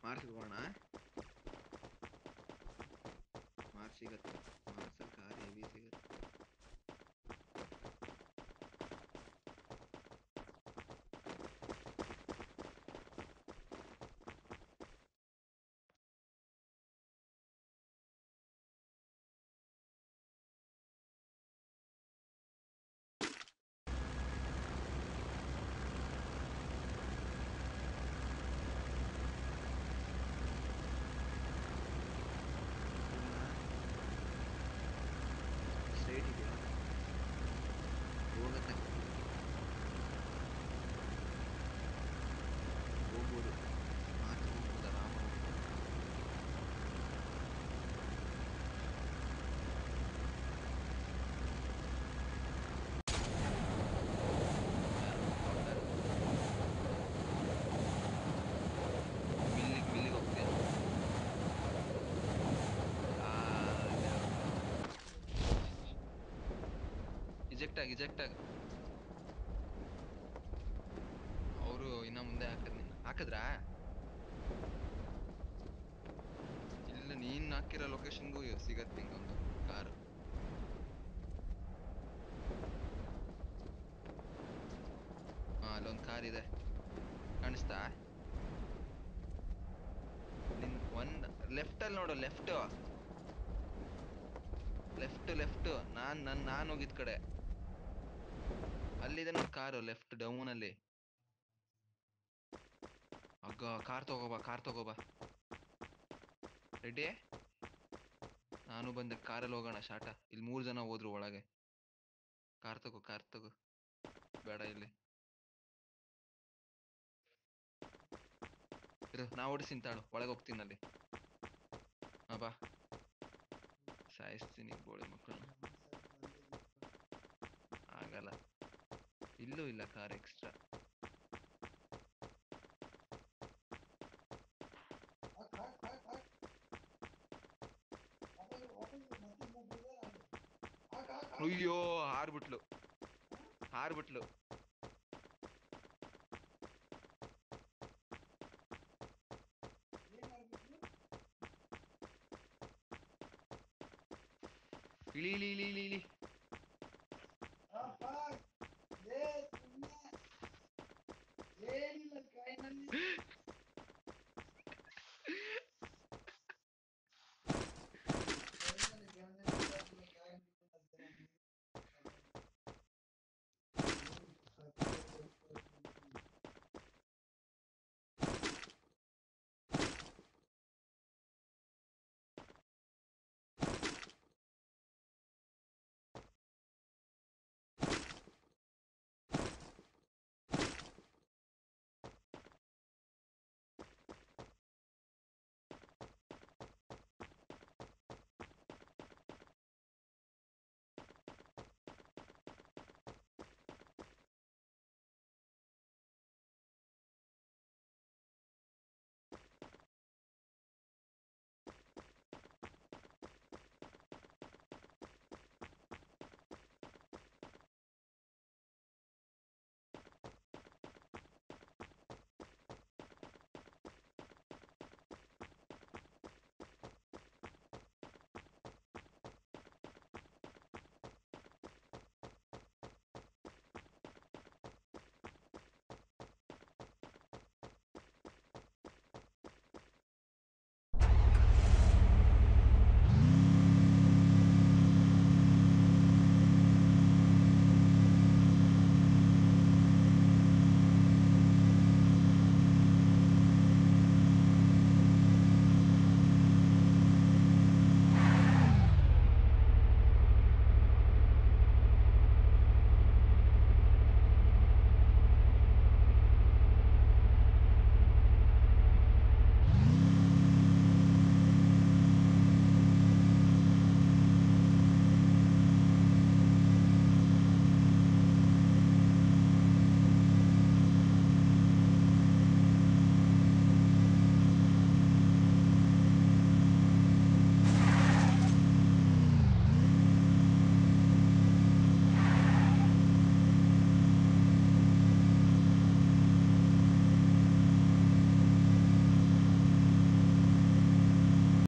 ಮಾರ್ಸ್ಗೆ ಹೋಗೋಣ ಮಾರ್ಸ್ ಸಿಗತ್ತೆ ಮಾರ್ಸಲ್ ಕಾರ್ ಹೆವಿ ಸಿಗತ್ತೆ ಸ್ಟ್ರೈಟ್ ಇದೆಯಾ ಹೋಗತ್ತೆ ಹೋಗ್ಬೋದು ಮಾತ್ರ ಹೋಗ್ಬೋದು ಆರಾಮ ಹೋಗ್ಬೋದು ಮಿಲ್ಲಿಗೆ ಮಿಲ್ಲಿಗೆ ಹೋಗ್ತೀಯ ಇಜೆಕ್ಟ್ ಆಗಿ ಇಜೆಕ್ಟ್ ಆಗಿ ಅವರು ಇನ್ನ ಮುಂದೆ ಹಾಕದ್ ನಿನ್ನ ಹಾಕದ್ರಾ ಇಲ್ಲ ನೀನ್ ಹಾಕಿರೋ ಲೊಕೇಶನ್ಗೂ ಸಿಗತ್ ನಿಂಗೊಂದು ಕಾರ್ ಹಾ ಅಲ್ಲೊಂದ್ ಕಾರ್ ಇದೆ ಕಾಣಿಸ್ತಾ ನಿನ್ ಒಂದ್ ಲೆಫ್ಟ್ ಅಲ್ಲಿ ನೋಡು ಲೆಫ್ಟ್ ಲೆಫ್ಟ್ ಲೆಫ್ಟ್ ನಾನ್ ನನ್ ನಾನ್ ಹೋಗಿದ್ ಕಡೆ ಅಲ್ಲಿದೆ ನೋಡ್ ಕಾರು ಲೆಫ್ಟ್ ಡೌನ್ ಅಲ್ಲಿ ಅಗ್ಗ ಕಾರ್ ತಗೋಬಾ ಕಾರ್ ತಗೋಬಾ ರೆಡಿ ನಾನು ಬಂದೆ ಕಾರಲ್ಲಿ ಹೋಗೋಣ ಶಾಟ ಇಲ್ಲಿ ಮೂರ್ ಜನ ಹೋದ್ರು ಒಳಗೆ ಕಾರ್ ತಗೋ ಕಾರ್ ತಗೋ ಬೇಡ ಇಲ್ಲಿ ಇರು ನಾ ಓಡಿಸ್ತೀನಿ ತಾಳು ಒಳಗೆ ಹೋಗ್ತೀನಿ ಅಲ್ಲಿ ಹಾ ಬಾ ಸಾಯಿಸ್ತೀನಿ ಬೋಳಿ ಮಕ್ಕಳನ್ನ ಆಗಲ್ಲ ಇಲ್ಲೂ ಇಲ್ಲ ಕಾರ್ ಎಕ್ಸ್ಟ್ರಾ ಅಯ್ಯೋ ಹಾರ್ಬಿಟ್ಲು ಹಾರ್ಬಿಟ್ಲು ಇಳಿ ಇಳಿ ಇಳಿ ಇಳಿ ಇಳಿ